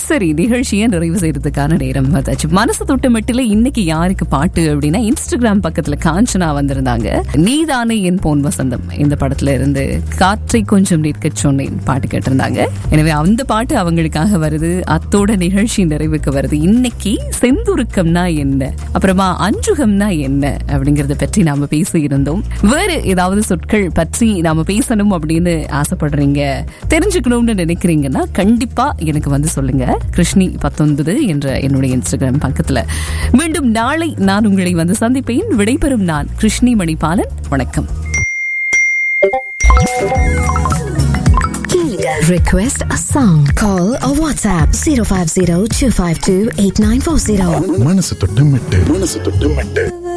சரி நிகழ்ச்சியை நிறைவு செய்யறதுக்கான நேரம் வந்தாச்சு மனசு தொட்டு மட்டில இன்னைக்கு யாருக்கு பாட்டு அப்படின்னா இன்ஸ்டாகிராம் பக்கத்துல காஞ்சனா வந்திருந்தாங்க நீதானே என் போன் வசந்தம் இந்த படத்துல இருந்து காற்றை கொஞ்சம் நிற்க சொன்னேன் பாட்டு கேட்டிருந்தாங்க எனவே அந்த பாட்டு அவங்களுக்காக வருது அத்தோட நிகழ்ச்சி நிறைவுக்கு வருது இன்னைக்கு செந்துருக்கம்னா என்ன அப்புறமா அஞ்சுகம்னா என்ன அப்படிங்கறத பற்றி நாம பேசி இருந்தோம் வேறு ஏதாவது சொற்கள் பற்றி நாம பேசணும் அப்படின்னு ஆசைப்படுறீங்க தெரிஞ்சுக்கணும்னு நினைக்கிறீங்கன்னா கண்டிப்பா எனக்கு வந்து சொல்லுங்க கிருஷ்ணி பத்தொன்பது என்ற என்னுடைய இன்ஸ்டாகிராம் பக்கத்துல மீண்டும் நாளை நான் உங்களை வந்து சந்திப்பேன் விடைபெறும் நான் கிருஷ்ணி மணிபாலன் வணக்கம் Request a song. Call or WhatsApp 050 252 8940. மனசு தொட்டு மெட்டு மனசு தொட்டு மெட்டு